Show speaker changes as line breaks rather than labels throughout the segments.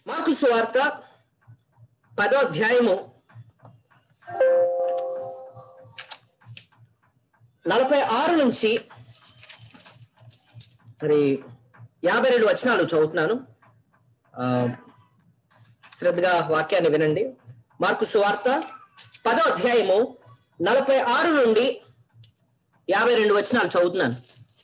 Mark సువార్త పదో అధ్యాయము నలభై ఆరు నుంచి మరి యాభై రెండు వచనాలు చదువుతున్నాను ఆ, శ్రద్ధగా వాక్యాన్ని వినండి మార్కు సువార్త పదో అధ్యాయము నలభై ఆరు నుండి యాభై రెండు వచనాలు చదువుతున్నాను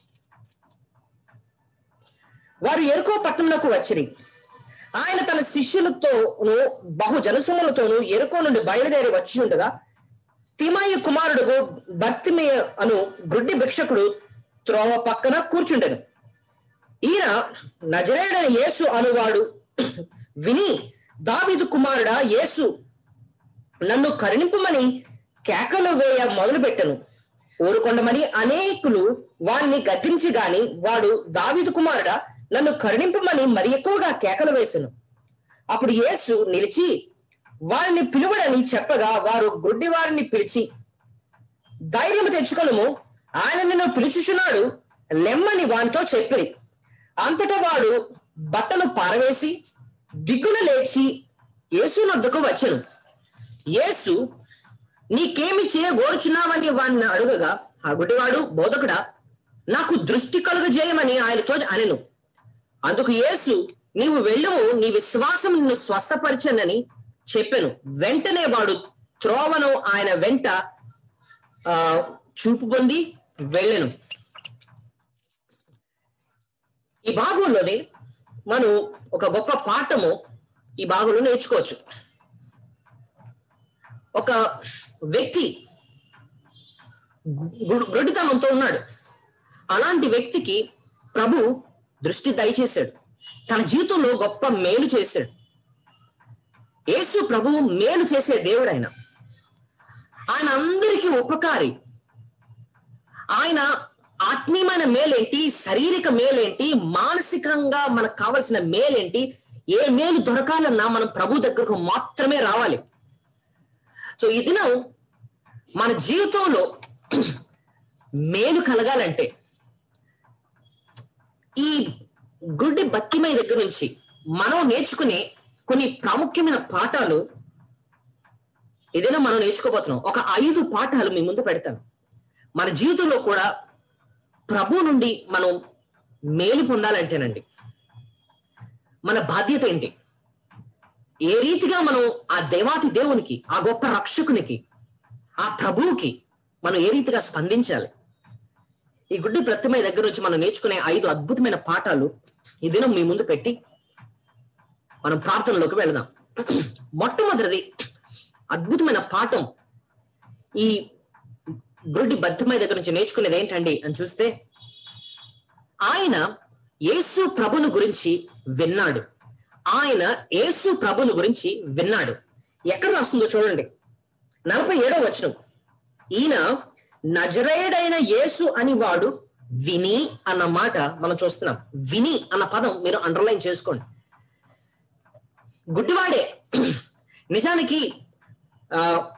వారు ఎరుకో పట్టణంలోకి వచ్చిరి ఆయన తన శిష్యులతోను బహు జనసొమ్ములతోనూ ఎరుకో నుండి బయలుదేరి వచ్చి ఉండగా తిమాయి కుమారుడు భర్తిమయ అను గుడ్డి భిక్షకుడు త్రోవ పక్కన కూర్చుండెను ఈయన నజరేడని యేసు అనువాడు విని దావీదు కుమారుడా యేసు నన్ను కరుణింపమని కేకలు వేయ మొదలుపెట్టెను ఊరుకొండమని అనేకులు వాణ్ణి గద్దించి గాని వాడు దావీదు కుమారుడా నన్ను కరుణింపమని మరి ఎక్కువగా కేకలు వేసెను అప్పుడు యేసు నిలిచి వారిని పిలువడని చెప్పగా వారు గుడ్డి వారిని పిలిచి ధైర్యం తెచ్చుకొనుము ఆయన నిన్ను పిలుచుచున్నాడు లెమ్మని వానితో చెప్పిరి అంతటా వాడు బట్టలు పారవేసి దిగ్గున లేచి యేసు నొద్దకు వచ్చెను యేసు నీకేమి చేయగోరుచున్నావని వాడిని అడుగగా ఆ గుడ్డివాడు బోధకుడా నాకు దృష్టి కలుగజేయమని ఆయనతో అనెను అందుకు యేసు నీవు వెళ్ళము నీ విశ్వాసం నిన్ను స్వస్థపరిచనని చెప్పెను వెంటనే వాడు త్రోవను ఆయన వెంట ఆ చూపు పొంది వెళ్ళెను ఈ భాగంలోనే మనం ఒక గొప్ప పాఠము ఈ భాగంలో నేర్చుకోవచ్చు ఒక వ్యక్తి గు- గుడ్డితనంతో ఉన్నాడు అలాంటి వ్యక్తికి ప్రభు దృష్టి దయచేశాడు తన జీవితంలో గొప్ప మేలు చేశాడు యేసు ప్రభు మేలు చేసే దేవుడు ఆయన ఆయన అందరికీ ఉపకారి ఆయన ఆత్మీయమైన మేలేంటి శారీరక మేలేంటి మానసికంగా మనకు కావలసిన మేలేంటి ఏ మేలు దొరకాలన్నా మనం ప్రభు దగ్గరకు మాత్రమే రావాలి సో ఈ దినం మన జీవితంలో మేలు కలగాలంటే ఈ గుడ్డి బత్తిమై దగ్గర నుంచి మనం నేర్చుకునే కొన్ని ప్రాముఖ్యమైన పాఠాలు ఏదైనా మనం నేర్చుకోబోతున్నాం ఒక ఐదు పాఠాలు మీ ముందు పెడతాను మన జీవితంలో కూడా ప్రభు నుండి మనం మేలు పొందాలంటేనండి మన బాధ్యత ఏంటి ఏ రీతిగా మనం ఆ దేవాతి దేవునికి ఆ గొప్ప రక్షకునికి ఆ ప్రభువుకి మనం ఏ రీతిగా స్పందించాలి ఈ గుడ్డి ప్రతిమ దగ్గర నుంచి మనం నేర్చుకునే ఐదు అద్భుతమైన పాఠాలు ఈ దినం మీ ముందు పెట్టి మనం ప్రార్థనలోకి వెళదాం మొట్టమొదటిది అద్భుతమైన పాఠం ఈ గుడ్డి బద్దమై దగ్గర నుంచి నేర్చుకునేది ఏంటండి అని చూస్తే ఆయన యేసు ప్రభును గురించి విన్నాడు ఆయన యేసు ప్రభును గురించి విన్నాడు ఎక్కడ రాస్తుందో చూడండి నలభై ఏడో వచనం ఈయన నజరేయుడైన యేసు అని వాడు విని అన్న మాట మనం చూస్తున్నాం విని అన్న పదం మీరు అండర్లైన్ చేసుకోండి గుడ్డివాడే నిజానికి ఆ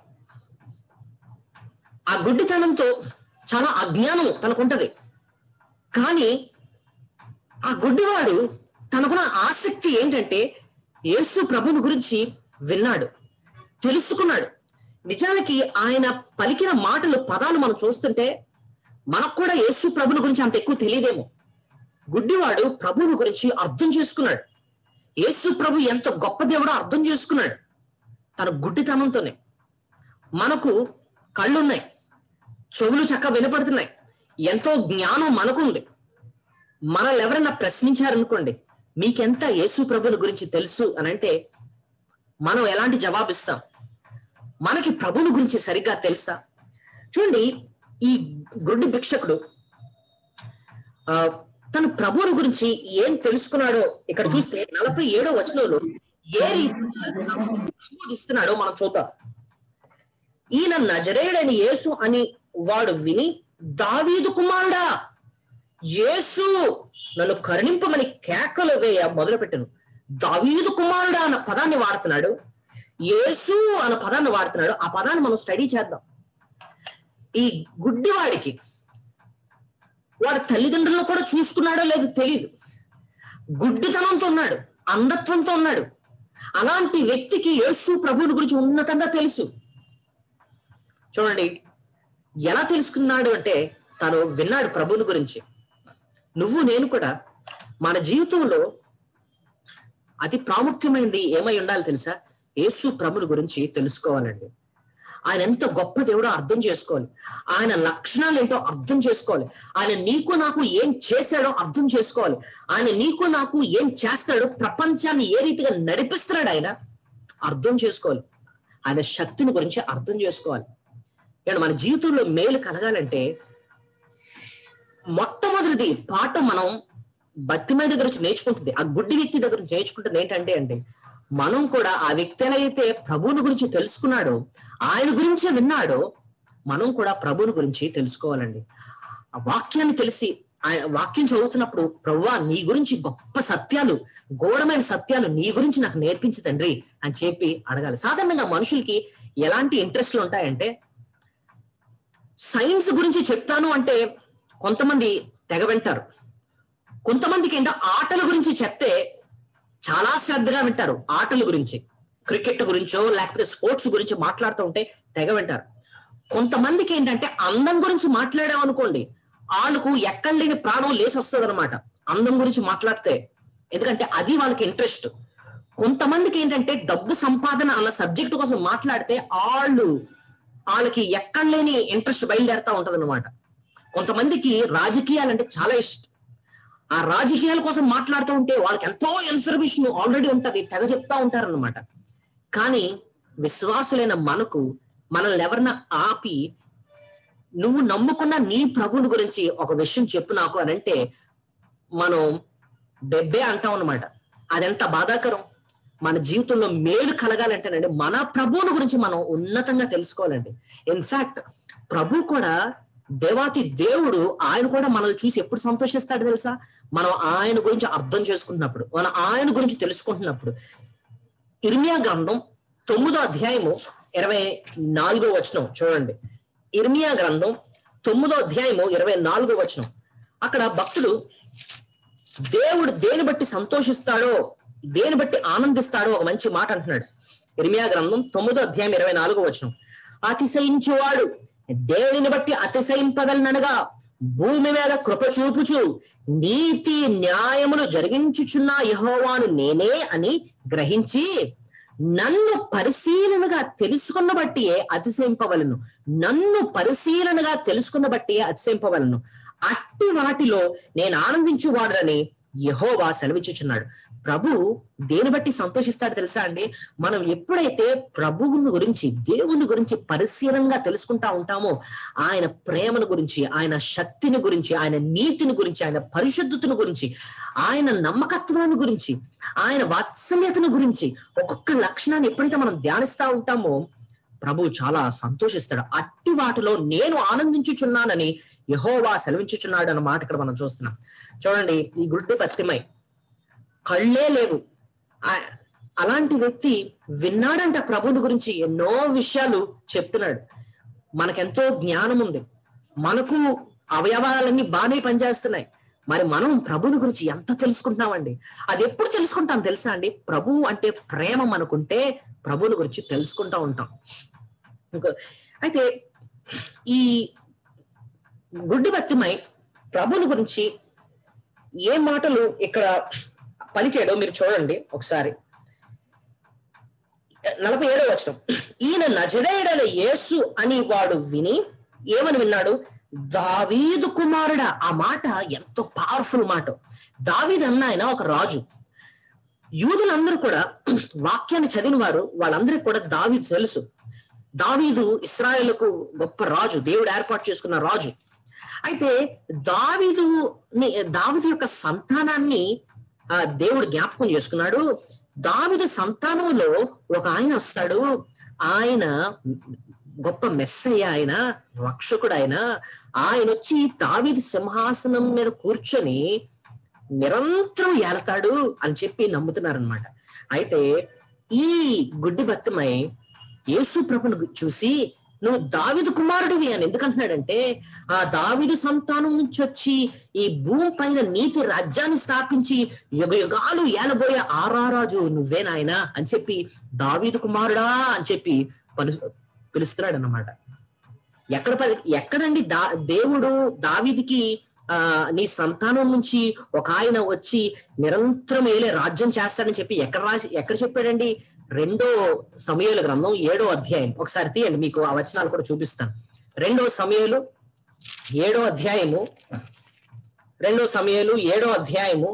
ఆ గుడ్డితనంతో చాలా అజ్ఞానం తనకుంటది కానీ ఆ గుడ్డివాడు తనకున్న ఆసక్తి ఏంటంటే యేసు ప్రభుని గురించి విన్నాడు తెలుసుకున్నాడు నిజానికి ఆయన పలికిన మాటలు పదాలు మనం చూస్తుంటే మనకు కూడా యేసు ప్రభుని గురించి అంత ఎక్కువ తెలియదేమో గుడ్డివాడు ప్రభుని గురించి అర్థం చేసుకున్నాడు యేసు ప్రభు ఎంత గొప్ప దేవుడో అర్థం చేసుకున్నాడు తన గుడ్డితనంతోనే మనకు కళ్ళున్నాయి చెవులు చక్క వినపడుతున్నాయి ఎంతో జ్ఞానం మనకుంది మనల్ని ఎవరైనా ప్రశ్నించారనుకోండి మీకెంత యేసు ప్రభుని గురించి తెలుసు అని అంటే మనం ఎలాంటి జవాబిస్తాం మనకి ప్రభుని గురించి సరిగ్గా తెలుసా చూడండి ఈ గుడ్డి భిక్షకుడు ఆ తను ప్రభువుని గురించి ఏం తెలుసుకున్నాడో ఇక్కడ చూస్తే నలభై ఏడో వచనంలో ఏ రీతి ఇస్తున్నాడో మనం చూద్దాం ఈయన నజరేయుడని యేసు అని వాడు విని దావీదు కుమారుడా యేసు నన్ను కరుణింపమని కేకలు వేయ మొదలుపెట్టను దావీదు కుమారుడా అన్న పదాన్ని వాడుతున్నాడు యేసు అన్న పదాన్ని వాడుతున్నాడు ఆ పదాన్ని మనం స్టడీ చేద్దాం ఈ గుడ్డివాడికి వాడు తల్లిదండ్రులను కూడా చూసుకున్నాడో లేదో తెలియదు గుడ్డితనంతో ఉన్నాడు అంధత్వంతో ఉన్నాడు అలాంటి వ్యక్తికి యేసు ప్రభువుని గురించి ఉన్నతంగా తెలుసు చూడండి ఎలా తెలుసుకున్నాడు అంటే తను విన్నాడు ప్రభువుని గురించి నువ్వు నేను కూడా మన జీవితంలో అతి ప్రాముఖ్యమైనది ఏమై ఉండాలి తెలుసా యేసు ప్రభుని గురించి తెలుసుకోవాలండి ఆయన ఎంత గొప్ప దేవుడో అర్థం చేసుకోవాలి ఆయన లక్షణాలు ఏంటో అర్థం చేసుకోవాలి ఆయన నీకు నాకు ఏం చేశాడో అర్థం చేసుకోవాలి ఆయన నీకు నాకు ఏం చేస్తాడో ప్రపంచాన్ని ఏ రీతిగా నడిపిస్తున్నాడు ఆయన అర్థం చేసుకోవాలి ఆయన శక్తిని గురించి అర్థం చేసుకోవాలి ఏమంటే మన జీవితంలో మేలు కలగాలంటే మొట్టమొదటిది పాఠం మనం బతిమై దగ్గర నుంచి నేర్చుకుంటుంది ఆ గుడ్డి వ్యక్తి దగ్గర నుంచి నేర్చుకుంటుంది ఏంటంటే అంటే మనం కూడా ఆ వ్యక్తి ఎలా అయితే ప్రభువుని గురించి తెలుసుకున్నాడో ఆయన గురించే విన్నాడో మనం కూడా ప్రభువుని గురించి తెలుసుకోవాలండి ఆ వాక్యాన్ని తెలిసి ఆయన వాక్యం చదువుతున్నప్పుడు ప్రవ్వా నీ గురించి గొప్ప సత్యాలు ఘోరమైన సత్యాలు నీ గురించి నాకు నేర్పించు తండ్రి అని చెప్పి అడగాలి సాధారణంగా మనుషులకి ఎలాంటి ఇంట్రెస్ట్లు ఉంటాయంటే సైన్స్ గురించి చెప్తాను అంటే కొంతమంది తెగ వింటారు కొంతమందికి ఏంటో ఆటల గురించి చెప్తే చాలా శ్రద్ధగా వింటారు ఆటల గురించి క్రికెట్ గురించో లేకపోతే స్పోర్ట్స్ గురించి మాట్లాడుతూ ఉంటే తెగ వింటారు కొంతమందికి ఏంటంటే అందం గురించి మాట్లాడాం అనుకోండి వాళ్ళకు ఎక్కడ లేని ప్రాణం లేసి వస్తుంది అనమాట అందం గురించి మాట్లాడితే ఎందుకంటే అది వాళ్ళకి ఇంట్రెస్ట్ కొంతమందికి ఏంటంటే డబ్బు సంపాదన అన్న సబ్జెక్ట్ కోసం మాట్లాడితే వాళ్ళు వాళ్ళకి ఎక్కడ లేని ఇంట్రెస్ట్ బయలుదేరుతా ఉంటది అనమాట కొంతమందికి రాజకీయాలంటే చాలా ఇష్టం ఆ రాజకీయాల కోసం మాట్లాడుతూ ఉంటే వాళ్ళకి ఎంతో ఇన్ఫర్మేషన్ ఆల్రెడీ ఉంటది తెగ చెప్తా ఉంటారన్నమాట కానీ విశ్వాసులైన మనకు మనల్ని ఎవరన్నా ఆపి నువ్వు నమ్ముకున్న నీ ప్రభుని గురించి ఒక విషయం చెప్పు నాకు అని అంటే మనం బెబ్బే అంటాం అనమాట అదెంత బాధాకరం మన జీవితంలో మేలు కలగాలంటేనండి మన ప్రభువుని గురించి మనం ఉన్నతంగా తెలుసుకోవాలండి ఇన్ఫాక్ట్ ప్రభు కూడా దేవాతి దేవుడు ఆయన కూడా మనల్ని చూసి ఎప్పుడు సంతోషిస్తాడు తెలుసా మనం ఆయన గురించి అర్థం చేసుకుంటున్నప్పుడు మనం ఆయన గురించి తెలుసుకుంటున్నప్పుడు ఇర్మియా గ్రంథం తొమ్మిదో అధ్యాయము ఇరవై నాలుగో వచనం చూడండి ఇర్మియా గ్రంథం తొమ్మిదో అధ్యాయము ఇరవై నాలుగో వచనం అక్కడ భక్తుడు దేవుడు దేని బట్టి సంతోషిస్తాడో దేని బట్టి ఆనందిస్తాడో ఒక మంచి మాట అంటున్నాడు ఇర్మియా గ్రంథం తొమ్మిదో అధ్యాయం ఇరవై నాలుగో వచనం అతిశయించువాడు దేవుని బట్టి అతిశయింపగలనగా భూమి మీద కృప చూపుచు నీతి న్యాయములు జరిగించుచున్న యహోవాను నేనే అని గ్రహించి నన్ను పరిశీలనగా తెలుసుకున్న బట్టియే అతిశయింపవలను నన్ను పరిశీలనగా తెలుసుకున్న బట్టియే అతిశయింపవలను అట్టి వాటిలో నేను ఆనందించువాడని యహోవా సెలవిచ్చుచున్నాడు ప్రభు దేని బట్టి సంతోషిస్తాడు తెలుసా అండి మనం ఎప్పుడైతే ప్రభువుని గురించి దేవుని గురించి పరిశీలనగా తెలుసుకుంటా ఉంటామో ఆయన ప్రేమను గురించి ఆయన శక్తిని గురించి ఆయన నీతిని గురించి ఆయన పరిశుద్ధతను గురించి ఆయన నమ్మకత్వాన్ని గురించి ఆయన వాత్సల్యతను గురించి ఒక్కొక్క లక్షణాన్ని ఎప్పుడైతే మనం ధ్యానిస్తా ఉంటామో ప్రభు చాలా సంతోషిస్తాడు అట్టి వాటిలో నేను ఆనందించుచున్నానని యహోవా సెలవించుచున్నాడు అన్న మాట ఇక్కడ మనం చూస్తున్నాం చూడండి ఈ గుడ్డి పత్తిమై కళ్ళే లేవు ఆ- అలాంటి వ్యక్తి విన్నాడంట ప్రభుని గురించి ఎన్నో విషయాలు చెప్తున్నాడు మనకెంతో జ్ఞానం ఉంది మనకు అవయవాలన్నీ బాగానే పనిచేస్తున్నాయి మరి మనం ప్రభుని గురించి ఎంత తెలుసుకుంటున్నామండి అది ఎప్పుడు తెలుసుకుంటాం తెలుసా అండి ప్రభు అంటే ప్రేమ మనకుంటే ప్రభుని గురించి తెలుసుకుంటా ఉంటాం ఇంకో అయితే ఈ గుడ్డి భక్తిమై ప్రభుని గురించి ఏ మాటలు ఇక్కడ పలికాడో మీరు చూడండి ఒకసారి నలభై ఏడో వచనం ఈయన నజరేయుడైన యేసు అని వాడు విని ఏమని విన్నాడు దావీదు కుమారుడా ఆ మాట ఎంతో పవర్ఫుల్ మాట దావీదు అన్న ఆయన ఒక రాజు యూదులందరూ కూడా వాక్యాన్ని చదివిన వారు వాళ్ళందరికీ కూడా దావీదు తెలుసు దావీదు ఇస్రాయేలుకు గొప్ప రాజు దేవుడు ఏర్పాటు చేసుకున్న రాజు అయితే దావీదు దావీదు యొక్క సంతానాన్ని ఆ దేవుడు జ్ఞాపకం చేసుకున్నాడు దావీదు సంతానంలో ఒక ఆయన వస్తాడు ఆయన గొప్ప మెస్సయ్య ఆయన రక్షకుడు ఆయన ఆయన వచ్చి దావీదు సింహాసనం మీద కూర్చొని నిరంతరం ఏలతాడు అని చెప్పి నమ్ముతున్నారనమాట అయితే ఈ గుడ్డి భక్తమై యేసు ప్రభును చూసి నువ్వు దావిదు కుమారుడివి అని ఎందుకంటున్నాడంటే ఆ దావిదు సంతానం నుంచి వచ్చి ఈ భూమి పైన నీతి రాజ్యాన్ని స్థాపించి యుగ యుగాలు ఏలబోయే ఆరారాజు నువ్వే నాయనా అని చెప్పి దావీదు కుమారుడా అని చెప్పి పలు పిలుస్తున్నాడు అన్నమాట ఎక్కడ పలి- ఎక్కడండి దా దేవుడు దావీదికి ఆ నీ సంతానం నుంచి ఒక ఆయన వచ్చి నిరంతరం ఏలే రాజ్యం చేస్తాడని చెప్పి ఎక్కడ రాసి ఎక్కడ చెప్పాడండి రెండో సమయాల గ్రంథం ఏడో అధ్యాయం ఒకసారి తీయండి మీకు ఆ వచనాలు కూడా చూపిస్తాను రెండో సమయాలు ఏడో అధ్యాయము రెండో సమయాలు ఏడో అధ్యాయము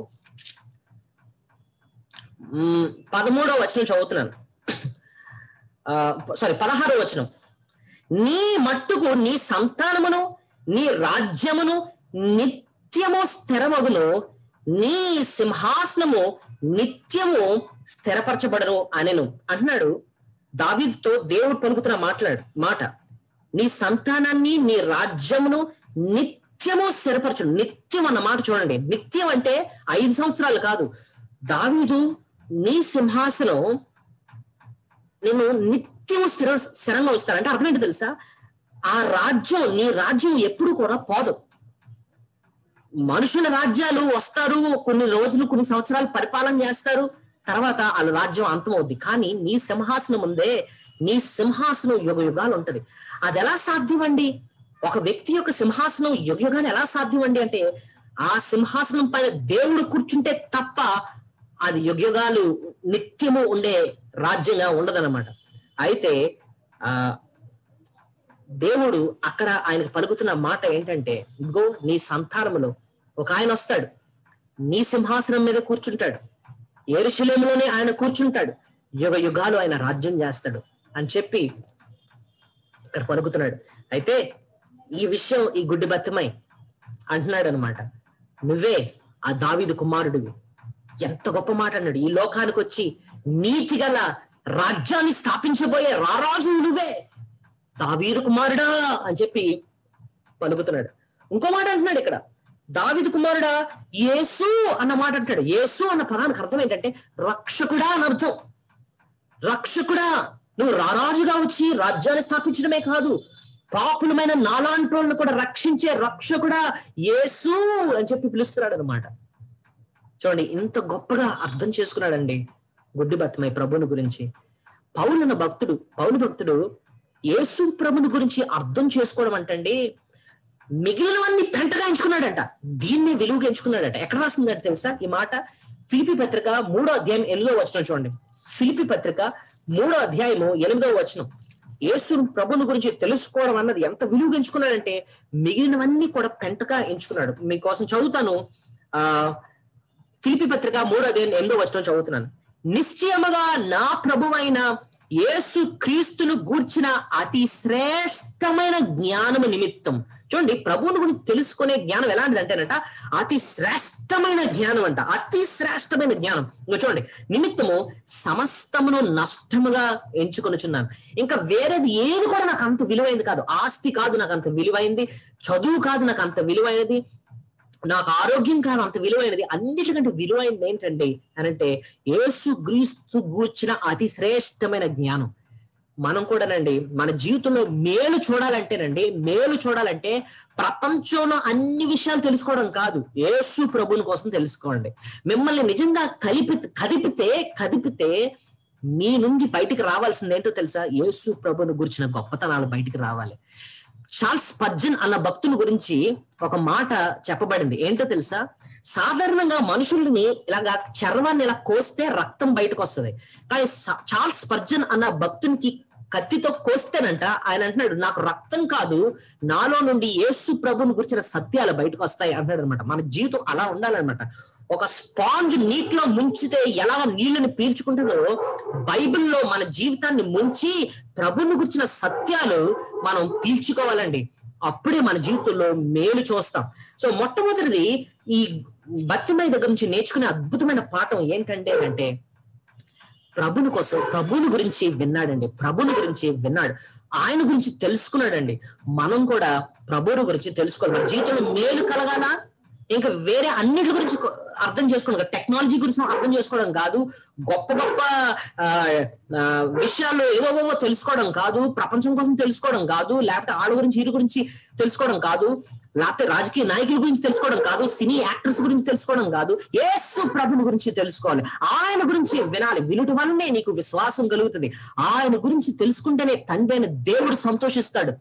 మ్, పదమూడో వచనం చదువుతున్నాను సారీ పదహారో వచనం నీ మట్టుకు నీ సంతానమును నీ రాజ్యమును నిత్యము స్థిరమగును నీ సింహాసనము నిత్యము స్థిరపరచబడను అనెను అంటున్నాడు దావీదుతో దేవుడు పలుకుతున్న మాట్లాడు మాట నీ సంతానాన్ని నీ రాజ్యమును నిత్యము స్థిరపరచు నిత్యం అన్న మాట చూడండి నిత్యం అంటే ఐదు సంవత్సరాలు కాదు దావీదు నీ సింహాసనం నేను నిత్యం స్థిర స్థిరంగా వస్తానంటే అర్థం ఏంటి తెలుసా ఆ రాజ్యం నీ రాజ్యం ఎప్పుడు కూడా పోదు మనుషుల రాజ్యాలు వస్తారు కొన్ని రోజులు కొన్ని సంవత్సరాలు పరిపాలన చేస్తారు తర్వాత వాళ్ళ రాజ్యం అంతమవుద్ది కానీ నీ సింహాసనం ఉందే నీ సింహాసనం యుగ యుగాలు ఉంటది అది ఎలా సాధ్యం అండి ఒక వ్యక్తి యొక్క సింహాసనం యుగ యుగాలు ఎలా సాధ్యం అండి అంటే ఆ సింహాసనం పైన దేవుడు కూర్చుంటే తప్ప అది యుగయుగాలు నిత్యము ఉండే రాజ్యంగా ఉండదన్నమాట అయితే ఆ దేవుడు అక్కడ ఆయనకు పలుకుతున్న మాట ఏంటంటే ఇదిగో నీ సంతానములో ఒక ఆయన వస్తాడు నీ సింహాసనం మీద కూర్చుంటాడు ఏరుశలేములోనే ఆయన కూర్చుంటాడు యుగ యుగాలు ఆయన రాజ్యం చేస్తాడు అని చెప్పి ఇక్కడ పలుకుతున్నాడు అయితే ఈ విషయం ఈ గుడ్డి బత్తమై అంటున్నాడు అనమాట నువ్వే ఆ దావీదు కుమారుడివి ఎంత గొప్ప మాట అన్నాడు ఈ లోకానికి వచ్చి నీతి గల రాజ్యాన్ని స్థాపించబోయే రారాజు నువ్వే దావీదు కుమారుడా అని చెప్పి పలుకుతున్నాడు ఇంకో మాట అంటున్నాడు ఇక్కడ దావీదు కుమారుడా యేసు అన్న మాట అంటాడు యేసు అన్న పదానికి అర్థం ఏంటంటే రక్షకుడా అని అర్థం రక్షకుడా నువ్వు రారాజుగా వచ్చి రాజ్యాన్ని స్థాపించడమే కాదు పాపులమైన నాలాంటోళ్ళను కూడా రక్షించే రక్షకుడా యేసు అని చెప్పి పిలుస్తున్నాడు అనమాట చూడండి ఇంత గొప్పగా అర్థం చేసుకున్నాడండి గుడ్డి బత్తమై ప్రభుని గురించి పౌలన్న భక్తుడు పౌలు భక్తుడు యేసు ప్రభుని గురించి అర్థం చేసుకోవడం అంటండి మిగిలినవన్నీ పెంటగా ఎంచుకున్నాడంట దీన్ని విలువగా ఎంచుకున్నాడట ఎక్కడ రాస్తుందంటే తెలుసా ఈ మాట ఫిలిపి పత్రిక మూడో అధ్యాయం ఎనిమిదో వచనం చూడండి ఫిలిపి పత్రిక మూడో అధ్యాయము ఎనిమిదో వచనం యేసు ప్రభుని గురించి తెలుసుకోవడం అన్నది ఎంత విలువగా ఎంచుకున్నాడంటే మిగిలినవన్నీ కూడా పెంటగా ఎంచుకున్నాడు మీకోసం చదువుతాను ఆ ఫిలిపి పత్రిక మూడో అధ్యాయం ఎనిమిదో వచనం చదువుతున్నాను నిశ్చయముగా నా ప్రభువైన యేసు క్రీస్తును గూర్చిన అతి శ్రేష్టమైన జ్ఞానము నిమిత్తం చూడండి ప్రభువుని గురించి తెలుసుకునే జ్ఞానం ఎలాంటిది అంటేనట అతి శ్రేష్టమైన జ్ఞానం అంట అతి శ్రేష్టమైన జ్ఞానం ఇంకా చూడండి నిమిత్తము సమస్తమును నష్టముగా ఎంచుకొనుచున్నాను ఇంకా వేరేది ఏది కూడా నాకు అంత విలువైంది కాదు ఆస్తి కాదు నాకు అంత విలువైంది చదువు కాదు నాకు అంత విలువైనది నాకు ఆరోగ్యం కాదు అంత విలువైనది అన్నిటికంటే విలువైనది ఏంటంటే అనంటే యేసు క్రీస్తు గూర్చిన అతి శ్రేష్టమైన జ్ఞానం మనం కూడానండి మన జీవితంలో మేలు చూడాలంటేనండి మేలు చూడాలంటే ప్రపంచంలో అన్ని విషయాలు తెలుసుకోవడం కాదు యేసు ప్రభుని కోసం తెలుసుకోండి మిమ్మల్ని నిజంగా కలిపి కదిపితే కదిపితే మీ నుండి బయటికి రావాల్సింది ఏంటో తెలుసా యేసు ప్రభుని గురించిన గొప్పతనాలు బయటికి రావాలి చార్ల్స్ పర్జన్ అన్న భక్తుని గురించి ఒక మాట చెప్పబడింది ఏంటో తెలుసా సాధారణంగా మనుషుల్ని ఇలాగా చర్మాన్ని ఇలా కోస్తే రక్తం బయటకు వస్తుంది కానీ సా- చార్ల్స్ పర్జన్ అన్న భక్తునికి కత్తితో కోస్తేనంట ఆయన అంటున్నాడు నాకు రక్తం కాదు నాలో నుండి యేసు ప్రభుని గురించిన సత్యాలు బయటకు వస్తాయి అంటున్నాడు అనమాట మన జీవితం అలా ఉండాలన్నమాట ఒక స్పాంజ్ నీటిలో ముంచితే ఎలా నీళ్ళని పీల్చుకుంటుందో బైబిల్లో మన జీవితాన్ని ముంచి ప్రభుని గురించిన సత్యాలు మనం పీల్చుకోవాలండి అప్పుడే మన జీవితంలో మేలు చూస్తాం సో మొట్టమొదటిది ఈ బతిమై దగ్గర నుంచి నేర్చుకునే అద్భుతమైన పాఠం ఏంటంటే అంటే ప్రభుని కోసం ప్రభుని గురించి విన్నాడండి ప్రభుని గురించి విన్నాడు ఆయన గురించి తెలుసుకున్నాడండి మనం కూడా ప్రభుని గురించి తెలుసుకోవాలి మన జీవితంలో మేలు కలగాల ఇంకా వేరే అన్నిటి గురించి కొ- అర్థం చేసుకోవడం కాదు. టెక్నాలజీ గురించి అర్థం చేసుకోవడం కాదు గొప్ప గొప్ప ఆ, ఆ, విషయాలు ఏవోవో తెలుసుకోవడం కాదు ప్రపంచం కోసం తెలుసుకోవడం కాదు లేకపోతే వాళ్ళ గురించి వీరి గురించి తెలుసుకోవడం కాదు లేకపోతే రాజకీయ నాయకుల గురించి తెలుసుకోవడం కాదు సినీ యాక్టర్స్ గురించి తెలుసుకోవడం కాదు యేసు ప్రభుని గురించి తెలుసుకోవాలి ఆయన గురించి వినాలి వినుట వల్లనే నీకు విశ్వాసం కలుగుతుంది ఆయన గురించి తెలుసుకుంటేనే తండ్రి అయిన దేవుడు సంతోషిస్తాడు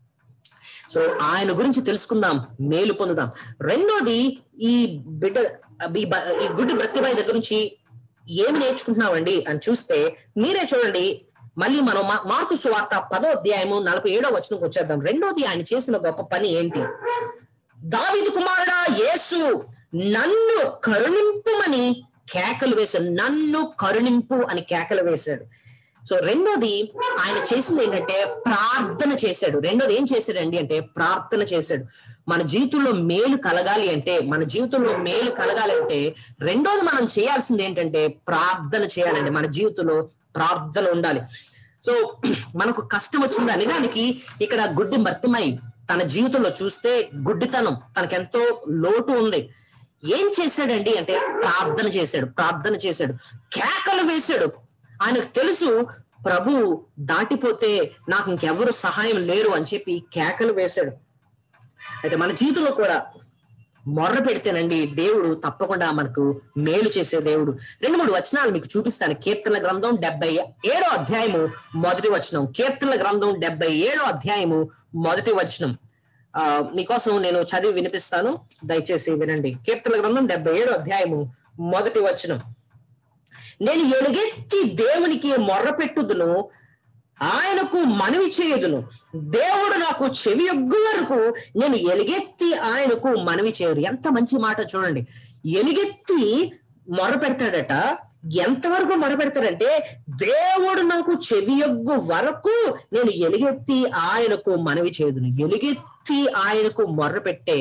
సో ఆయన గురించి తెలుసుకుందాం మేలు పొందుదాం రెండోది ఈ బిడ్డ ఈ బ- ఈ గుడ్డి బ్రతిబాయి దగ్గర నుంచి ఏమి నేర్చుకుంటున్నామండి అని చూస్తే మీరే చూడండి మళ్ళీ మనం మా- మార్కు సువార్త పదో అధ్యాయము నలభై ఏడో వచనంకి వచ్చేద్దాం రెండోది ఆయన చేసిన గొప్ప పని ఏంటి దావిదు కుమారుడా యేసు నన్ను కరుణింపుమని కేకలు వేశాడు నన్ను కరుణింపు అని కేకలు వేశాడు సో రెండోది ఆయన చేసింది ఏంటంటే ప్రార్థన చేశాడు రెండోది ఏం చేశాడండి అంటే ప్రార్థన చేశాడు మన జీవితంలో మేలు కలగాలి అంటే మన జీవితంలో మేలు కలగాలి అంటే రెండోది మనం చేయాల్సింది ఏంటంటే ప్రార్థన చేయాలండి మన జీవితంలో ప్రార్థన ఉండాలి సో మనకు కష్టం వచ్చిందా నిజానికి ఇక్కడ గుడ్డి మర్తిమై తన జీవితంలో చూస్తే గుడ్డితనం తనకెంతో లోటు ఉంది ఏం చేశాడండి అంటే ప్రార్థన చేశాడు ప్రార్థన చేశాడు కేకలు వేశాడు ఆయనకు తెలుసు ప్రభు దాటిపోతే నాకు ఇంకెవరు సహాయం లేరు అని చెప్పి కేకలు వేశాడు అయితే మన జీవితంలో కూడా మొర్ర పెడితేనండి దేవుడు తప్పకుండా మనకు మేలు చేసే దేవుడు రెండు మూడు వచనాలు మీకు చూపిస్తాను కీర్తన గ్రంథం డెబ్బై ఏడో అధ్యాయము మొదటి వచనం కీర్తన గ్రంథం డెబ్బై ఏడో అధ్యాయము మొదటి వచనం ఆ మీకోసం నేను చదివి వినిపిస్తాను దయచేసి వినండి కీర్తన గ్రంథం డెబ్బై ఏడో అధ్యాయము మొదటి వచనం నేను ఎలుగెత్తి దేవునికి మొర్ర పెట్టుదును ఆయనకు మనవి చేయుదును దేవుడు నాకు చెవి యొగ్గు వరకు నేను ఎలుగెత్తి ఆయనకు మనవి చేయడు ఎంత మంచి మాట చూడండి ఎలుగెత్తి మొర పెడతాడట ఎంతవరకు మొర పెడతాడంటే దేవుడు నాకు చెవి యొగ్గు వరకు నేను ఎలుగెత్తి ఆయనకు మనవి చేయుదును ఎలుగెత్తి ఆయనకు మొర్ర పెట్టే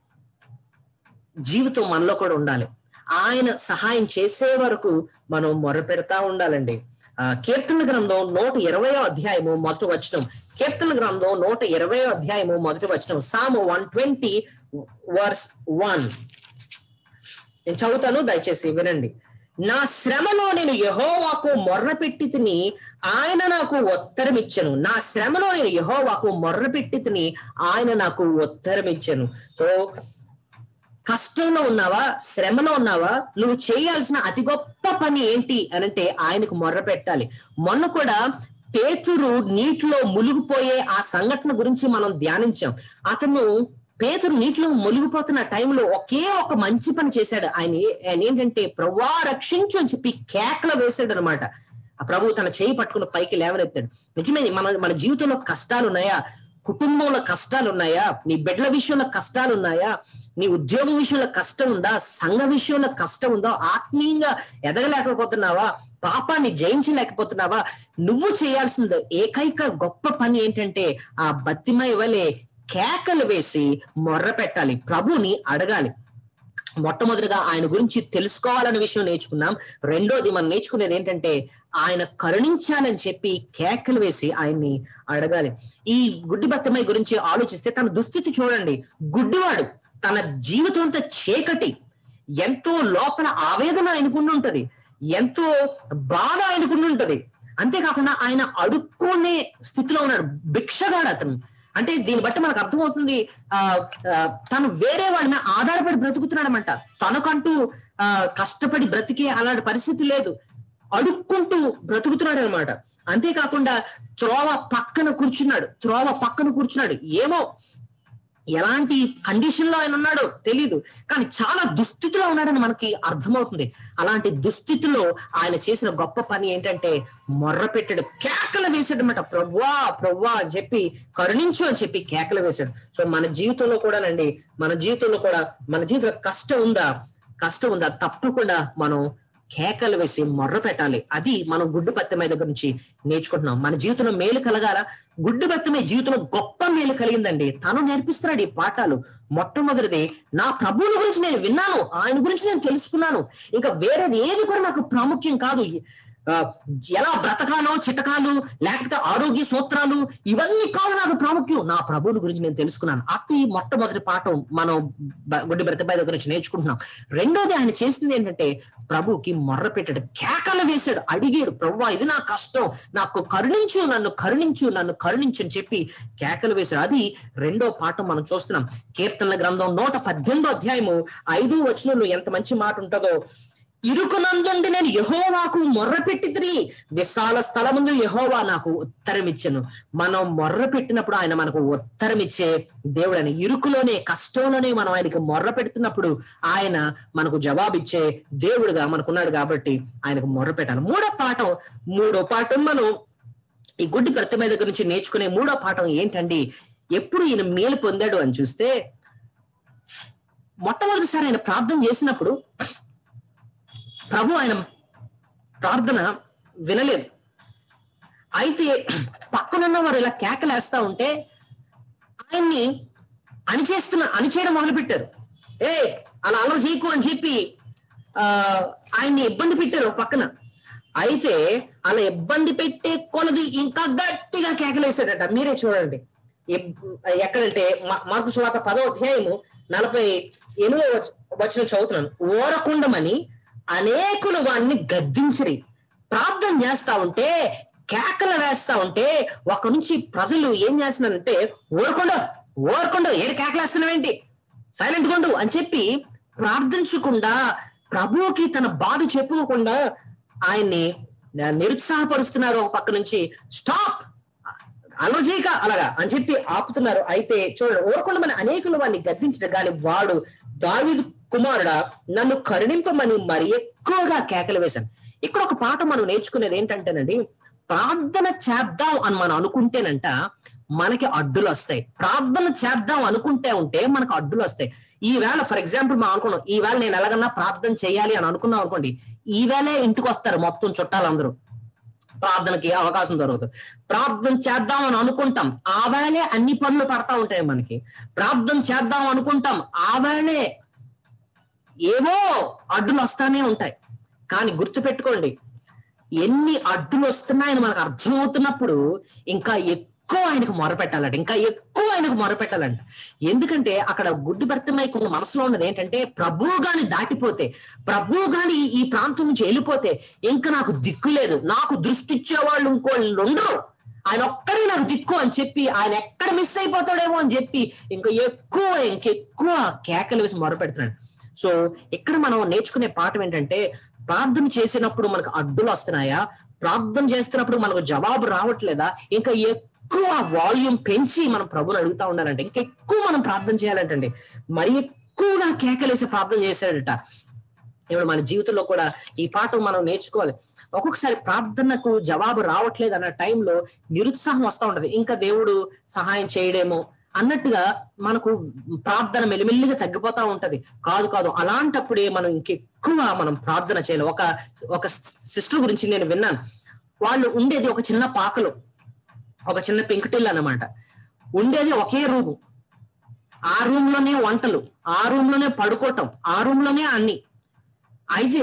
జీవితం మనలో కూడా ఉండాలి ఆయన సహాయం చేసే వరకు మనం మొర పెడతా ఉండాలండి ఆ కీర్తన గ్రంథం నూట ఇరవయో అధ్యాయము మొదటి వచనం కీర్తన గ్రంథం నూట ఇరవయో అధ్యాయము మొదటి వచనం సాము వన్ ట్వంటీ వర్స్ వన్ నేను చదువుతాను దయచేసి వినండి నా శ్రమలో నేను యహోవాకు మొర్ర పెట్టి తిని ఆయన నాకు ఉత్తరం ఇచ్చను నా శ్రమలో నేను యహోవాకు మొర్ర పెట్టి తిని ఆయన నాకు ఉత్తరం ఇచ్చను సో కష్టంలో ఉన్నావా శ్రమలో ఉన్నావా నువ్వు చేయాల్సిన అతి గొప్ప పని ఏంటి అని అంటే ఆయనకు మొర్ర పెట్టాలి మొన్న కూడా పేతురు నీటిలో మునిగిపోయే ఆ సంఘటన గురించి మనం ధ్యానించాం అతను పేతురు నీటిలో మునిగిపోతున్న టైంలో ఒకే ఒక మంచి పని చేశాడు ఆయన ఏ- ఆయన ఏంటంటే ప్రవ్వా రక్షించు అని చెప్పి కేకలు వేశాడు అనమాట ఆ ప్రభు తన చేయి పట్టుకుని పైకి లేవనెత్తాడు నిజమే మన మన జీవితంలో కష్టాలు ఉన్నాయా కుటుంబంలో కష్టాలు ఉన్నాయా నీ బిడ్డల విషయంలో కష్టాలు ఉన్నాయా నీ ఉద్యోగం విషయంలో కష్టం ఉందా సంఘ విషయంలో కష్టం ఉందా ఆత్మీయంగా ఎదగలేకపోతున్నావా పాపాన్ని జయించలేకపోతున్నావా నువ్వు చేయాల్సింది ఏకైక గొప్ప పని ఏంటంటే ఆ బతిమై వలె కేకలు వేసి మొర్ర పెట్టాలి ప్రభుని అడగాలి మొట్టమొదటిగా ఆయన గురించి తెలుసుకోవాలనే విషయం నేర్చుకున్నాం రెండోది మనం నేర్చుకునేది ఏంటంటే ఆయన కరుణించాలని చెప్పి కేకలు వేసి ఆయన్ని అడగాలి ఈ గుడ్డి బత్తమై గురించి ఆలోచిస్తే తన దుస్థితి చూడండి గుడ్డివాడు తన జీవితం అంతా చీకటి ఎంతో లోపల ఆవేదన ఆయనకుండుంటది ఎంతో బాధ ఆయనకుండుంటది అంతేకాకుండా ఆయన అడుక్కునే స్థితిలో ఉన్నాడు భిక్షగాడు అతను అంటే దీన్ని బట్టి మనకు అర్థమవుతుంది ఆ ఆ, తను వేరే వాడి మీద ఆధారపడి బ్రతుకుతున్నాడనమాట తనకంటూ ఆ కష్టపడి బ్రతికే అలాంటి పరిస్థితి లేదు అడుక్కుంటూ బ్రతుకుతున్నాడు అనమాట అంతేకాకుండా త్రోవ పక్కన కూర్చున్నాడు త్రోవ పక్కన కూర్చున్నాడు ఏమో ఎలాంటి కండిషన్ లో ఆయన ఉన్నాడో తెలియదు కానీ చాలా దుస్థితిలో ఉన్నాడని మనకి అర్థమవుతుంది అలాంటి దుస్థితిలో ఆయన చేసిన గొప్ప పని ఏంటంటే మొర్ర పెట్టాడు కేకలు వేసాడు అనమాట ప్రవ్వా ప్రవ్వా అని చెప్పి కరుణించు అని చెప్పి కేకలు వేశాడు సో మన జీవితంలో కూడానండి మన జీవితంలో కూడా మన జీవితంలో కష్టం ఉందా కష్టం ఉందా తప్పకుండా మనం కేకలు వేసి మొర్ర పెట్టాలి అది మనం గుడ్డు పత్తమై దగ్గర నుంచి నేర్చుకుంటున్నాం మన జీవితంలో మేలు కలగాల గుడ్డు పత్తమై జీవితంలో గొప్ప మేలు కలిగిందండి తను నేర్పిస్తున్నాడు ఈ పాఠాలు మొట్టమొదటిది నా ప్రభువుని గురించి నేను విన్నాను ఆయన గురించి నేను తెలుసుకున్నాను ఇంకా వేరేది ఏది కూడా నాకు ప్రాముఖ్యం కాదు ఆ, ఎలా బ్రతకాలో చిటకాలు లేకపోతే ఆరోగ్య సూత్రాలు ఇవన్నీ కాదు నాకు ప్రాముఖ్యం నా ప్రభువుని గురించి నేను తెలుసుకున్నాను అతి మొట్టమొదటి పాఠం మనం బ- గుడ్డి బ్రతబాయి దగ్గర నుంచి నేర్చుకుంటున్నాం రెండోది ఆయన చేసింది ఏంటంటే ప్రభుకి మొర్ర పెట్టాడు కేకలు వేశాడు అడిగాడు ప్రభు ఇది నా కష్టం నాకు కరుణించు నన్ను కరుణించు నన్ను కరుణించు అని చెప్పి కేకలు వేశాడు అది రెండో పాఠం మనం చూస్తున్నాం కీర్తనల గ్రంథం నూట పద్దెనిమిదో అధ్యాయము ఐదు వచనంలో ఎంత మంచి మాట ఉంటుందో ఇరుకునందుండి నేను యహోవాకు మొర్ర పెట్టితిని విశాల స్థలముందు యహోవా నాకు ఉత్తరం ఇచ్చెను మనం మొర్ర పెట్టినప్పుడు ఆయన మనకు ఉత్తరం ఇచ్చే దేవుడు ఆయన ఇరుకులోనే కష్టంలోనే మనం ఆయనకి మొర్ర పెడుతున్నప్పుడు ఆయన మనకు జవాబిచ్చే దేవుడుగా మనకున్నాడు కాబట్టి ఆయనకు మొర్ర పెట్టాలి మూడో పాఠం మూడో పాఠం మనం ఈ గుడ్డి ప్రతిమ దగ్గర నుంచి నేర్చుకునే మూడో పాఠం ఏంటండి ఎప్పుడు ఈయన మేలు పొందాడు అని చూస్తే మొట్టమొదటిసారి ఆయన ప్రార్థన చేసినప్పుడు ప్రభు ఆయన ప్రార్థన వినలేదు అయితే పక్కనున్న వారు ఇలా కేకలేస్తా ఉంటే ఆయన్ని అణిచేస్తున్న అణిచేయడం మొదలు పెట్టారు ఏ అలా అలర చేయకు అని చెప్పి ఆ ఆయన్ని ఇబ్బంది పెట్టారు ఒక పక్కన అయితే అలా ఇబ్బంది పెట్టే కొలది ఇంకా గట్టిగా కేకలేసాడట మీరే చూడండి ఎబ్- ఎక్కడంటే మా- మార్కు సువాత పదో అధ్యాయము నలభై ఎనిమిదో వచ- వచనం చదువుతున్నాను ఓరకుండమని అనేకులు వాడిని గద్దించిరి ప్రార్థన చేస్తా ఉంటే కేకలు వేస్తా ఉంటే ఒక నుంచి ప్రజలు ఏం చేస్తున్నారంటే ఓరకుండా ఓరకుండా ఏడు కేకలేస్తున్నావేంటి సైలెంట్ కొండు అని చెప్పి ప్రార్థించకుండా ప్రభువుకి తన బాధ చెప్పుకోకుండా ఆయన్ని నిరుత్సాహపరుస్తున్నారు ఒక పక్క నుంచి స్టాప్ అలవ చేయక అలాగా అని చెప్పి ఆపుతున్నారు అయితే చూడండి ఊరకుండా మన అనేకులు వాడిని గద్దించిన కానీ వాడు దావీదు కుమారుడా నన్ను కరుణింపమని మరి ఎక్కువగా కేకలు వేశాను ఇక్కడ ఒక పాట మనం నేర్చుకునేది ఏంటంటేనండి ప్రార్థన చేద్దాం అని మనం అనుకుంటేనంట మనకి అడ్డులు వస్తాయి ప్రార్థన చేద్దాం అనుకుంటే ఉంటే మనకు అడ్డులు వస్తాయి ఈ వేళ ఫర్ ఎగ్జాంపుల్ మనం అనుకున్నాం ఈ వేళ నేను ఎలాగన్నా ప్రార్థన చేయాలి అని అనుకున్నాం అనుకోండి ఈ వేళే ఇంటికి వస్తారు మొత్తం చుట్టాలందరూ ప్రార్థనకి అవకాశం దొరుకుతుంది ప్రార్థన చేద్దాం అని అనుకుంటాం ఆ వేళే అన్ని పనులు పడతా ఉంటాయి మనకి ప్రార్థన చేద్దాం అనుకుంటాం ఆ వేళే ఏవో అడ్డులు వస్తానే ఉంటాయి కానీ గుర్తుపెట్టుకోండి ఎన్ని అడ్డులు వస్తున్నాయని మనకు అర్థమవుతున్నప్పుడు ఇంకా ఎక్కువ ఆయనకు మొరపెట్టాలంట ఇంకా ఎక్కువ ఆయనకు మొరపెట్టాలంట ఎందుకంటే అక్కడ గుడ్డి భర్తమైకు ఉన్న మనసులో ఉన్నది ఏంటంటే ప్రభువు గాని దాటిపోతే ప్రభువు గాని ఈ- ఈ ప్రాంతం నుంచి వెళ్ళిపోతే ఇంకా నాకు దిక్కు లేదు నాకు దృష్టి ఇచ్చేవాళ్ళు ఇంకోళ్ళు ఉండరు ఆయన ఒక్కడే నాకు దిక్కు అని చెప్పి ఆయన ఎక్కడ మిస్ అయిపోతాడేమో అని చెప్పి ఇంకా ఎక్కువ ఇంకెక్కువ కేకలు వేసి మొరపెడుతున్నాడు సో ఇక్కడ మనం నేర్చుకునే పాఠం ఏంటంటే ప్రార్థన చేసినప్పుడు మనకు అడ్డులు వస్తున్నాయా ప్రార్థన చేస్తున్నప్పుడు మనకు జవాబు రావట్లేదా ఇంకా ఎక్కువ వాల్యూమ్ పెంచి మనం ప్రభుని అడుగుతా ఉండాలంటే ఇంకా ఎక్కువ మనం ప్రార్థన చేయాలంటండి మరి ఎక్కువగా కేకలేసి ప్రార్థన చేశాడట ఇప్పుడు మన జీవితంలో కూడా ఈ పాఠం మనం నేర్చుకోవాలి ఒక్కొక్కసారి ప్రార్థనకు జవాబు రావట్లేదు అన్న టైంలో నిరుత్సాహం వస్తూ ఉంటది ఇంకా దేవుడు సహాయం చేయడేమో అన్నట్టుగా మనకు ప్రార్థన మెల్లిమెల్లిగా తగ్గిపోతా ఉంటది కాదు కాదు అలాంటప్పుడే మనం ఇంకెక్కువ మనం ప్రార్థన చేయాలి ఒక ఒక సిస్టర్ గురించి నేను విన్నాను వాళ్ళు ఉండేది ఒక చిన్న పాకలో ఒక చిన్న పెంకుటిల్లు అన్నమాట ఉండేది ఒకే రూము ఆ రూమ్ లోనే వంటలు ఆ రూమ్ లోనే పడుకోవటం ఆ రూమ్ లోనే అన్ని అయితే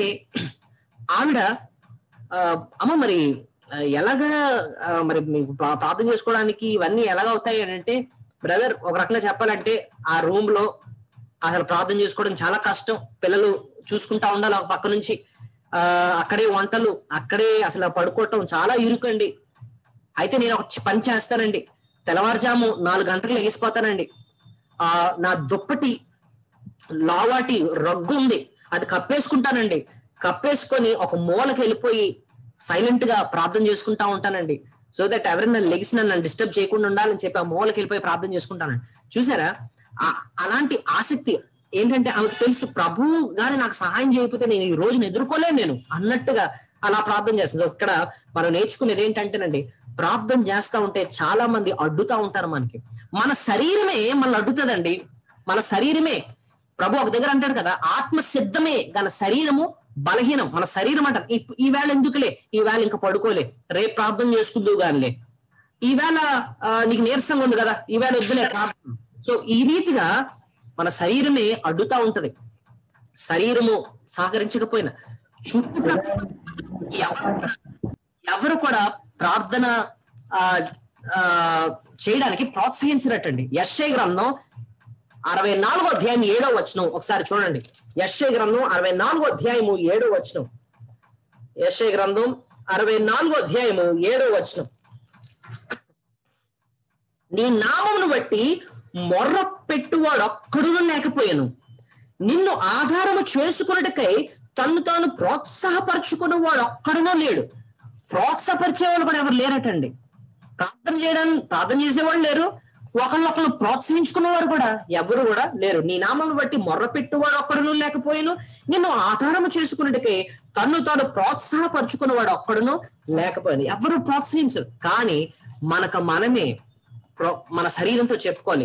ఆవిడ ఆ, అమ్మ మరి ఆ, ఎలాగా ఆ, మరి మీకు ప్రా- ప్రార్థన చేసుకోవడానికి ఇవన్నీ ఎలాగ అవుతాయి అని అంటే బ్రదర్ ఒక రకంగా చెప్పాలంటే ఆ రూమ్ లో అసలు ప్రార్థన చేసుకోవడం చాలా కష్టం పిల్లలు చూసుకుంటా ఉండాలి ఒక పక్క నుంచి ఆ అక్కడే వంటలు అక్కడే అసలు పడుకోవటం చాలా ఇరుకండి అయితే నేను ఒక చి- పని చేస్తానండి తెల్లవారుజాము నాలుగు గంటలకు లెగిసిపోతానండి ఆ నా దుప్పటి లావాటి రగ్గు ఉంది అది కప్పేసుకుంటానండి కప్పేసుకొని ఒక మూలకి వెళ్ళిపోయి సైలెంట్ గా ప్రార్థన చేసుకుంటా ఉంటానండి సో దట్ ఎవరైనా లెగిసి నన్ను డిస్టర్బ్ చేయకుండా ఉండాలని చెప్పి ఆ మూలకి వెళ్ళిపోయి ప్రార్థన చేసుకుంటానండి చూసారా ఆ- అలాంటి ఆసక్తి ఏంటంటే ఆమెకు తెలుసు ప్రభు గాని నాకు సహాయం చేయకపోతే నేను ఈ రోజును ఎదుర్కోలేను నేను అన్నట్టుగా అలా ప్రార్థన చేస్తుంది So, ఇక్కడ మనం నేర్చుకునేది ఏంటంటేనండి ప్రార్థన చేస్తా ఉంటే చాలా మంది అడ్డుతా ఉంటారు మనకి మన శరీరమే మనల్ని అడ్డుతుందండి మన శరీరమే ప్రభు ఒక దగ్గర అంటాడు కదా ఆత్మ సిద్ధమే దాని శరీరము బలహీనం మన శరీరం అంటారు ఈ- ఈ వేళ ఎందుకులే ఈ వేళ ఇంకా పడుకోలే రేపు ప్రార్థన చేసుకుందు గానిలే ఈ వేళ ఆ, నీకు నీరసంగా ఉంది కదా ఈ వేళ వద్దులే ప్రార్థన సో ఈ రీతిగా మన శరీరమే అడ్డుతా ఉంటది శరీరము సహకరించకపోయినా చుట్టుప్రక్కల ఎవరు ఎవరు కూడా ప్రార్థన ఆ, ఆ, చేయడానికి ప్రోత్సహించినట్టండి యశ్ఐ గ్రంథం అరవై నాలుగో అధ్యాయం ఏడో వచనం ఒకసారి చూడండి యశ్ఐ గ్రంథం అరవై నాలుగో అధ్యాయము ఏడో వచనం యశ్ఐ గ్రంథం అరవై నాలుగో అధ్యాయము ఏడో వచనం నీ నామమును బట్టి మొర్ర పెట్టువాడు ఒక్కడును లేకపోయాను నిన్ను ఆధారము చేసుకున్నట్టుకై తను తాను ప్రోత్సాహపరచుకున్న వాడు ఒక్కడునో లేడు ప్రోత్సాహపరిచే వాళ్ళు కూడా ఎవరు లేరటండి ప్రార్థన చేయడానికి ప్రార్థన చేసేవాళ్ళు లేరు ఒకళ్ళొకళ్ళు ప్రోత్సహించుకున్నవారు కూడా ఎవరు కూడా లేరు నీ నామం బట్టి మొర్ర పెట్టువాడు ఒక్కడును లేకపోయాను నిన్ను ఆధారము చేసుకున్నట్టుకే తన్ను తాను ప్రోత్సాహపరుచుకున్నవాడు ఒక్కడును లేకపోయాను ఎవరు ప్రోత్సహించరు కానీ మనకు మనమే ప్రో- మన శరీరంతో చెప్పుకోవాలి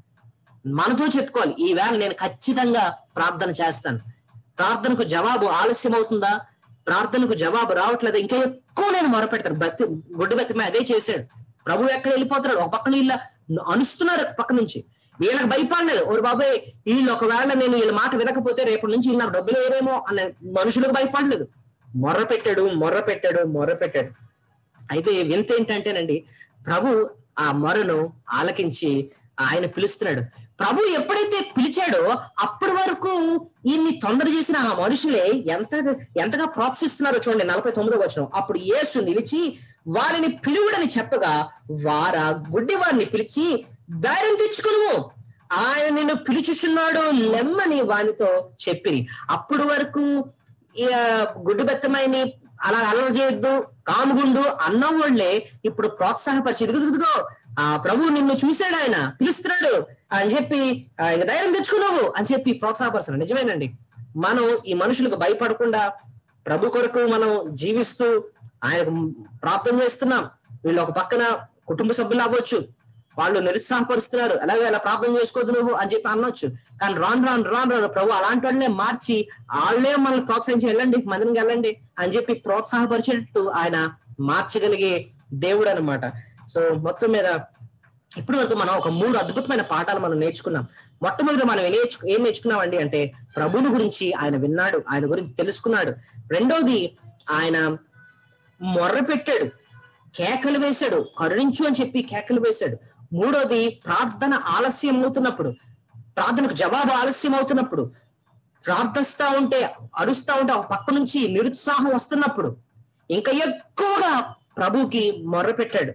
మనతో చెప్పుకోవాలి ఈవేళ నేను ఖచ్చితంగా ప్రార్థన చేస్తాను ప్రార్థనకు జవాబు ఆలస్యం అవుతుందా ప్రార్థనకు జవాబు రావట్లేదు ఇంకా ఎక్కువ నేను మొరపెడతాను బతి గుడ్డు బతిమే అదే చేశాడు ప్రభు ఎక్కడ వెళ్ళిపోతున్నాడు ఒక పక్కన వీళ్ళ అనుస్తున్నారు ఒక పక్క నుంచి వీళ్ళకి భయపడలేదు ఓరు బాబాయ్ వీళ్ళు ఒకవేళ నేను వీళ్ళ మాట వినకపోతే రేపటి నుంచి వీళ్ళు నాకు డబ్బులు వేరేమో అనే మనుషులకు భయపడలేదు మొర్ర పెట్టాడు మొర్ర పెట్టాడు మొర్ర పెట్టాడు అయితే వింత ఏంటంటేనండి ప్రభు ఆ మొరను ఆలకించి ఆయన పిలుస్తున్నాడు ప్రభు ఎప్పుడైతే పిలిచాడో అప్పటి వరకు ఈయన్ని తొందర చేసిన ఆ మనుషులే ఎంత ఎంతగా ప్రోత్సహిస్తున్నారో చూడండి నలభై తొమ్మిదో వచ్చిన అప్పుడు యేసు నిలిచి వారిని పిలువుడని చెప్పగా వారా గుడ్డి వారిని పిలిచి ధైర్యం తెచ్చుకును ఆయన నిన్ను పిలుచుచున్నాడు లెమ్మని వానితో చెప్పి అప్పుడు వరకు ఈ, ఆ, గుడ్డు బెత్తమైని అలా అల్లరి చేయొద్దు కాముగుండు అన్న వాళ్ళే ఇప్పుడు ప్రోత్సాహపరిచి ఇదిగో ఇదిగో ఆ ప్రభు నిన్ను చూశాడు ఆయన పిలుస్తున్నాడు అని చెప్పి ఆయన ధైర్యం తెచ్చుకున్నావు అని చెప్పి ప్రోత్సాహపరుస్తున్నాడు నిజమేనండి మనం ఈ మనుషులకు భయపడకుండా ప్రభు కొరకు మనం జీవిస్తూ ఆయనకు ప్రార్థన చేస్తున్నాం వీళ్ళు ఒక పక్కన కుటుంబ సభ్యులు అవ్వచ్చు వాళ్ళు నిరుత్సాహపరుస్తున్నారు అలాగే అలా ప్రార్థన చేసుకోవద్దు నువ్వు అని చెప్పి అనొచ్చు కానీ రాను రాను రాను రాను ప్రభు అలాంటి వాళ్ళనే మార్చి వాళ్ళే మనల్ని ప్రోత్సహించి వెళ్ళండి మందిరికి వెళ్ళండి అని చెప్పి ప్రోత్సాహపరిచేటట్టు ఆయన మార్చగలిగే దేవుడు అన్నమాట సో మొత్తం మీద ఇప్పటి వరకు మనం ఒక మూడు అద్భుతమైన పాఠాలు మనం నేర్చుకున్నాం మొట్టమొదటి మనం ఏం నేర్చు ఏం నేర్చుకున్నామండి అంటే ప్రభుని గురించి ఆయన విన్నాడు ఆయన గురించి తెలుసుకున్నాడు రెండోది ఆయన మొర్ర పెట్టాడు కేకలు వేశాడు కరుణించు అని చెప్పి కేకలు వేశాడు మూడోది ప్రార్థన ఆలస్యం అవుతున్నప్పుడు ప్రార్థనకు జవాబు ఆలస్యం అవుతున్నప్పుడు ప్రార్థిస్తా ఉంటే అరుస్తా ఉంటే ఒక పక్క నుంచి నిరుత్సాహం వస్తున్నప్పుడు ఇంకా ఎక్కువగా ప్రభుకి మొర్ర పెట్టాడు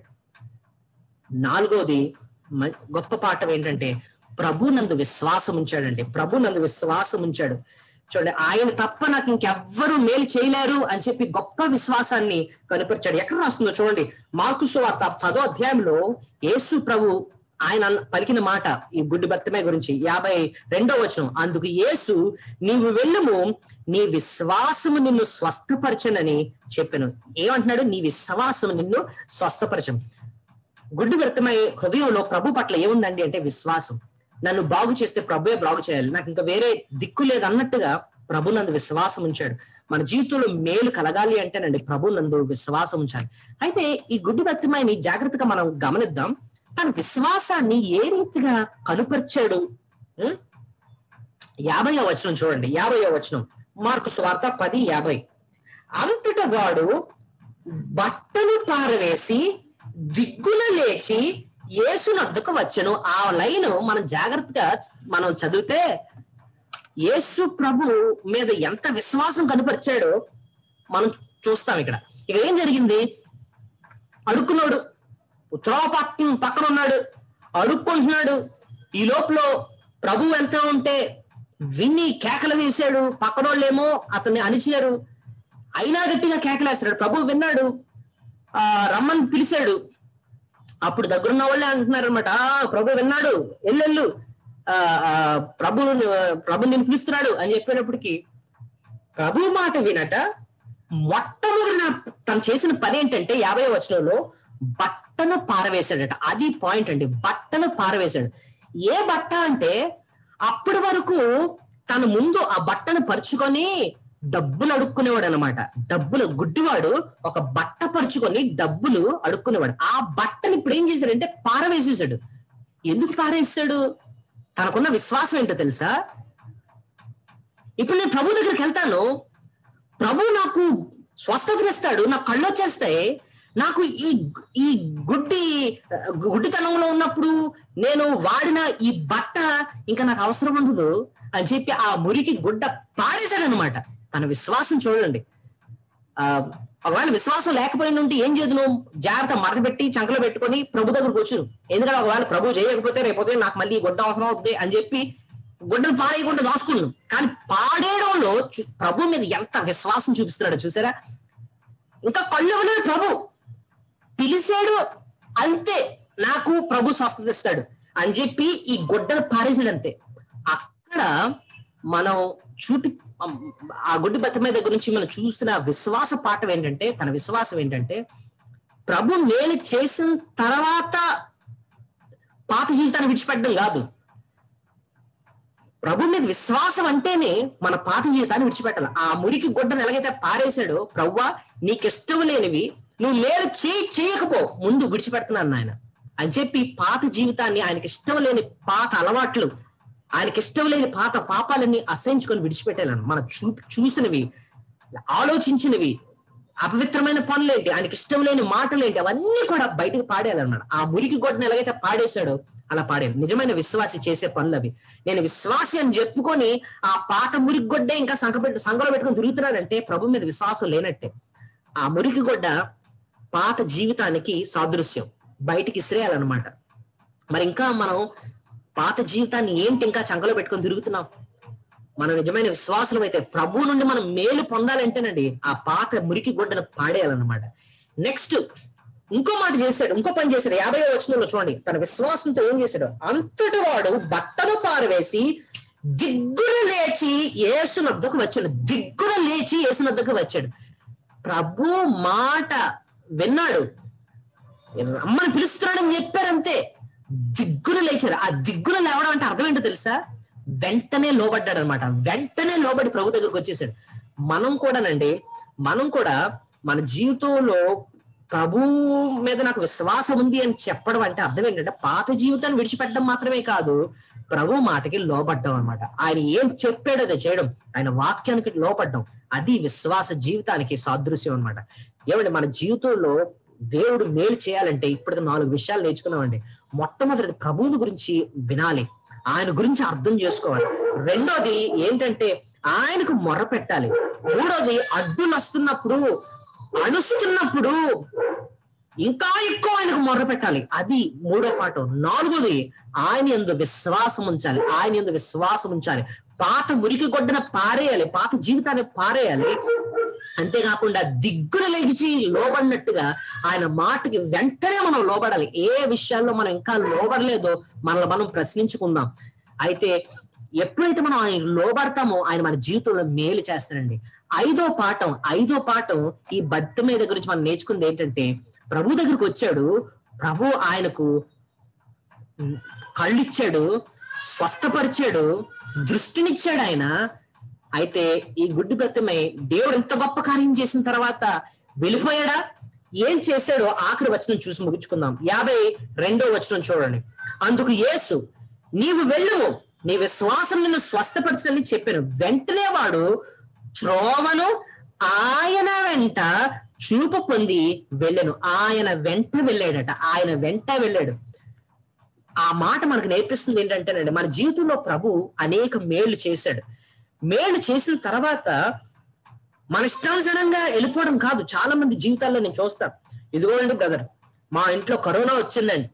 నాలుగోది మ- గొప్ప పాఠం ఏంటంటే ప్రభు నందు విశ్వాసం ఉంచాడండి ప్రభు నందు విశ్వాసం ఉంచాడు చూడండి ఆయన తప్ప నాకు ఇంకెవ్వరూ మేలు చేయలేరు అని చెప్పి గొప్ప విశ్వాసాన్ని కనపరిచాడు ఎక్కడ రాస్తుందో చూడండి మార్కు సువార్త పదో అధ్యాయంలో యేసు ప్రభు ఆయన అన్న- పలికిన మాట ఈ గుడ్డి భర్తమే గురించి యాభై రెండో వచనం అందుకు యేసు నీవు వెళ్ళుము నీ విశ్వాసము నిన్ను స్వస్థపరచనని చెప్పాను ఏమంటున్నాడు నీ విశ్వాసము నిన్ను స్వస్థపరచను గుడ్డి వ్యక్తమై హృదయంలో ప్రభు పట్ల ఏముందండి అంటే విశ్వాసం నన్ను బాగు చేస్తే ప్రభువే బాగు చేయాలి నాకు ఇంకా వేరే దిక్కు లేదు అన్నట్టుగా ప్రభు నందు విశ్వాసం ఉంచాడు మన జీవితంలో మేలు కలగాలి అంటేనండి ప్రభు నందు విశ్వాసం ఉంచాలి అయితే ఈ గుడ్డి వ్యక్తమైని జాగ్రత్తగా మనం గమనిద్దాం తన విశ్వాసాన్ని ఏ రీతిగా కనుపరిచాడు ఉం? యాభైవ వచనం చూడండి యాభైవ వచనం మార్కు స్వార్త పది యాభై అంతట వాడు బట్టలు పారవేసి దిగ్గున లేచి యేసునద్దకు వచ్చను ఆ లైన్ మనం జాగ్రత్తగా మనం చదివితే యేసు ప్రభు మీద ఎంత విశ్వాసం కనపరిచాడో మనం చూస్తాం ఇక్కడ ఇక్కడ ఏం జరిగింది అడుక్కున్నాడు ఉత్తరావ పక్కన పక్కన ఉన్నాడు అడుక్కుంటున్నాడు ఈ లోపల ప్రభు వెళ్తూ ఉంటే విన్ని కేకలు వేశాడు పక్కనోళ్ళేమో అతన్ని అణిచారు అయినా గట్టిగా కేకలేస్తాడు ప్రభు విన్నాడు ఆ రమ్మని పిలిచాడు అప్పుడు దగ్గరున్న వాళ్ళే అంటున్నారు అనమాట ఆ ప్రభు విన్నాడు ఎల్లెళ్ళు ఆ ఆ, ప్రభు ప్రభు నేను పిలుస్తున్నాడు అని చెప్పేటప్పటికి ప్రభు మాట వినట మొట్టమొదటి తను చేసిన పని ఏంటంటే యాభై వచనంలో బట్టను పారవేశాడట అది పాయింట్ అండి బట్టను పారవేశాడు ఏ బట్ట అంటే అప్పటి వరకు తను ముందు ఆ బట్టను పరుచుకొని డబ్బులు అడుక్కునేవాడు అనమాట డబ్బులు గుడ్డివాడు ఒక బట్ట పరుచుకొని డబ్బులు అడుక్కునేవాడు ఆ బట్టని ఇప్పుడు ఏం చేశాడంటే పారవేసేసాడు ఎందుకు పారేసాడు తనకున్న విశ్వాసం ఏంటో తెలుసా ఇప్పుడు నేను ప్రభు దగ్గరికి వెళ్తాను ప్రభు నాకు స్వస్థతనిస్తాడు నాకు కళ్ళు వచ్చేస్తాయి నాకు ఈ ఈ గుడ్డి గుడ్డితనంలో ఉన్నప్పుడు నేను వాడిన ఈ బట్ట ఇంకా నాకు అవసరం ఉండదు అని చెప్పి ఆ మురికి గుడ్డ పారేశాడు అనమాట తన విశ్వాసం చూడండి ఆ ఒకవేళ విశ్వాసం లేకపోయిన ఉంటే ఏం చేయదు నువ్వు జాగ్రత్త మడత పెట్టి చంకలో పెట్టుకొని ప్రభు దగ్గరకు వచ్చు ఎందుకంటే ఒకవేళ ప్రభు చేయకపోతే రేపోతే నాకు మళ్ళీ ఈ గుడ్డ అవసరం అవుతుంది అని చెప్పి గుడ్డను పారేయకుండా దాచుకున్నాను కానీ పాడేయడంలో చు- ప్రభు మీద ఎంత విశ్వాసం చూపిస్తున్నాడో చూసారా ఇంకా కళ్ళు ఇవ్వలేదు ప్రభు పిలిచాడు అంతే నాకు ప్రభు స్వస్థత ఇస్తాడు అని చెప్పి ఈ గుడ్డను పారేసాడు అంతే అక్కడ మనం చూపి ఆ గుడ్డి బతమే దగ్గర నుంచి మనం చూసిన విశ్వాస పాఠం ఏంటంటే తన విశ్వాసం ఏంటంటే ప్రభు మేలు చేసిన తర్వాత పాత జీవితాన్ని విడిచిపెట్టడం కాదు ప్రభు మీద విశ్వాసం అంటేనే మన పాత జీవితాన్ని విడిచిపెట్టాలి ఆ మురికి గుడ్డను ఎలాగైతే పారేశాడో ప్రవ్వా నీకు ఇష్టం లేనివి నువ్వు మేలు చేయి చేయకపో ముందు విడిచిపెడుతున్నాను ఆయన అని చెప్పి పాత జీవితాన్ని ఆయనకి ఇష్టం లేని పాత అలవాట్లు ఆయనకి ఇష్టం లేని పాత పాపాలన్నీ అసహించుకొని విడిచిపెట్టాలను మనం చూ చూసినవి ఆలోచించినవి అపవిత్రమైన పనులేంటి ఆయనకి ఇష్టం లేని మాటలేంటి అవన్నీ కూడా బయటకు పాడేయాలన్నమాట ఆ మురికి గొడ్డను ఎలాగైతే పాడేశాడో అలా పాడేయాలి నిజమైన విశ్వాసి చేసే పనులు అవి నేను విశ్వాసి అని చెప్పుకొని ఆ పాత మురికి గొడ్డే ఇంకా సంఖ పెట్టు సంఘలో పెట్టుకొని తిరుగుతున్నాడంటే ప్రభు మీద విశ్వాసం లేనట్టే ఆ మురికి గొడ్డ పాత జీవితానికి సాదృశ్యం బయటికి ఇసిరేయాలన్నమాట మరి ఇంకా మనం పాత జీవితాన్ని ఏంటి ఇంకా చంకలో పెట్టుకొని తిరుగుతున్నాం మన నిజమైన విశ్వాసం అయితే ప్రభు నుండి మనం మేలు పొందాలంటేనండి ఆ పాత మురికి గుడ్డను పాడేయాలన్నమాట నెక్స్ట్ ఇంకో మాట చేశాడు ఇంకో పని చేశాడు యాభై వచనంలో చూడండి తన విశ్వాసంతో ఏం చేశాడు అంతటి వాడు బట్టలు పారవేసి దిగ్గున లేచి ఏసునద్దకు వచ్చాడు దిగ్గున లేచి ఏసునద్దకు వచ్చాడు ప్రభు మాట విన్నాడు రమ్మని పిలుస్తున్నాడని చెప్పారంతే దిగ్గున లేచారు ఆ దిగ్గున లేవడం అంటే అర్థం ఏంటో తెలుసా వెంటనే లోబడ్డాడు అనమాట వెంటనే లోబడి ప్రభు దగ్గరకు వచ్చేసాడు మనం కూడానండి మనం కూడా మన జీవితంలో ప్రభు మీద నాకు విశ్వాసం ఉంది అని చెప్పడం అంటే అర్థం ఏంటంటే పాత జీవితాన్ని విడిచిపెట్టడం మాత్రమే కాదు ప్రభు మాటకి లోపడ్డం అనమాట ఆయన ఏం చెప్పాడో అది చేయడం ఆయన వాక్యానికి లోపడ్డం అది విశ్వాస జీవితానికి సాదృశ్యం అన్నమాట ఏమండి మన జీవితంలో దేవుడు మేలు చేయాలంటే ఇప్పటికి నాలుగు విషయాలు నేర్చుకున్నామండి మొట్టమొదటిది ప్రభువుని గురించి వినాలి ఆయన గురించి అర్థం చేసుకోవాలి రెండోది ఏంటంటే ఆయనకు మొర్ర పెట్టాలి మూడోది అడ్డులు వస్తున్నప్పుడు అణుస్తున్నప్పుడు ఇంకా ఎక్కువ ఆయనకు మొర్ర పెట్టాలి అది మూడో పాఠం నాలుగోది ఆయన ఎందు విశ్వాసం ఉంచాలి ఆయన ఎందు విశ్వాసం ఉంచాలి పాత మురికి గొడ్డన పారేయాలి పాత జీవితాన్ని పారేయాలి అంతేకాకుండా దిగ్గున లేచి లోబడినట్టుగా ఆయన మాటకి వెంటనే మనం లోబడాలి ఏ విషయాల్లో మనం ఇంకా లోబడలేదో మనల్ని మనం ప్రశ్నించుకుందాం అయితే ఎప్పుడైతే మనం ఆయన లోబడతామో ఆయన మన జీవితంలో మేలు చేస్తాడండి ఐదో పాఠం ఐదో పాఠం ఈ బద్దమే దగ్గర నుంచి మనం నేర్చుకుంది ఏంటంటే ప్రభు దగ్గరికి వచ్చాడు ప్రభు ఆయనకు ఉమ్, కళ్ళిచ్చాడు స్వస్థపరిచాడు దృష్టినిచ్చాడు ఆయన అయితే ఈ గుడ్డి బ్రతమై దేవుడు ఎంత గొప్ప కార్యం చేసిన తర్వాత వెళ్ళిపోయాడా ఏం చేశాడో ఆఖరి వచనం చూసి ముగించుకుందాం యాభై రెండో వచనం చూడండి అందుకు యేసు నీవు వెళ్ళుము నీ విశ్వాసం నిన్ను స్వస్థపరచని చెప్పాను వెంటనే వాడు త్రోవను ఆయన వెంట చూపు పొంది వెళ్ళాను ఆయన వెంట వెళ్ళాడట ఆయన వెంట వెళ్ళాడు ఆ మాట మనకు నేర్పిస్తుంది ఏంటంటేనండి మన జీవితంలో ప్రభు అనేక మేళ్లు చేశాడు మేలు చేసిన తర్వాత మన ఇష్టానుసారంగా వెళ్ళిపోవడం కాదు చాలా మంది జీవితాల్లో నేను చూస్తాను ఇదిగోండి బ్రదర్ మా ఇంట్లో కరోనా వచ్చిందండి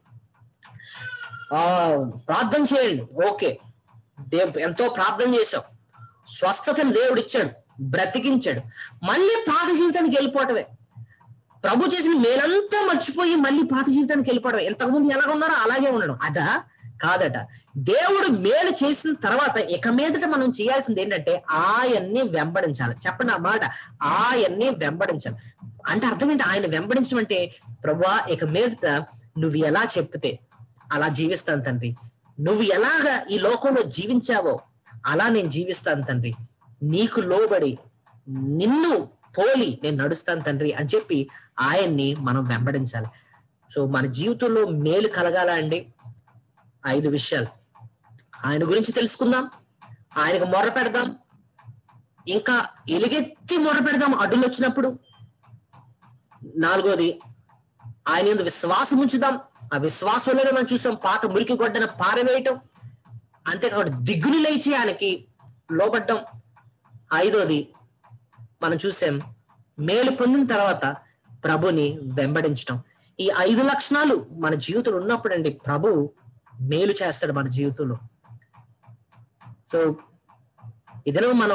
ఆ ప్రార్థన చేయండి ఓకే దేవ్ ఎంతో ప్రార్థన చేశాం స్వస్థతను దేవుడు ఇచ్చాడు బ్రతికించాడు మళ్ళీ పాత జీవితానికి వెళ్ళిపోవటమే ప్రభు చేసిన మేలంతా మర్చిపోయి మళ్ళీ పాత జీవితానికి వెళ్ళిపోవడం ఎంతకుముందు ఎలాగ ఉన్నారో అలాగే ఉండడం అదా కాదట దేవుడు మేలు చేసిన తర్వాత ఇక మీదట మనం చేయాల్సింది ఏంటంటే ఆయన్ని వెంబడించాలి చెప్పండి ఆ మాట ఆయన్ని వెంబడించాలి అంటే అర్థం ఏంటి ఆయన వెంబడించడం అంటే ప్రభా ఇక మీదట నువ్వు ఎలా చెప్తే అలా జీవిస్తాను తండ్రి నువ్వు ఎలాగా ఈ లోకంలో జీవించావో అలా నేను జీవిస్తాను తండ్రి నీకు లోబడి నిన్ను పోలి నేను నడుస్తాను తండ్రి అని చెప్పి ఆయన్ని మనం వెంబడించాలి సో మన జీవితంలో మేలు కలగాల అండి ఐదు విషయాలు ఆయన గురించి తెలుసుకుందాం ఆయనకు మొర్ర పెడదాం ఇంకా ఎలుగెత్తి మొర్ర పెడదాం అడ్డులు వచ్చినప్పుడు నాలుగోది ఆయన యందు విశ్వాసం ఉంచుదాం ఆ విశ్వాసంలోనే మనం చూసాం పాత మురికి గొడ్డన పారవేయటం అంతేకాకుండా దిగ్గులు లేచి ఆయనకి లోబడ్డం ఐదోది మనం చూసాం మేలు పొందిన తర్వాత ప్రభుని వెంబడించటం ఈ ఐదు లక్షణాలు మన జీవితంలో ఉన్నప్పుడండి ప్రభు మేలు చేస్తాడు మన జీవితంలో సో ఇదనో మనం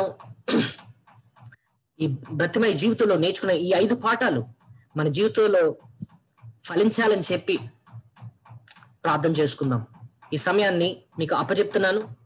ఈ బ్రతిమయ జీవితంలో నేర్చుకున్న ఈ ఐదు పాఠాలు మన జీవితంలో ఫలించాలని చెప్పి ప్రార్థన చేసుకుందాం ఈ సమయాన్ని మీకు అప్పచెప్తున్నాను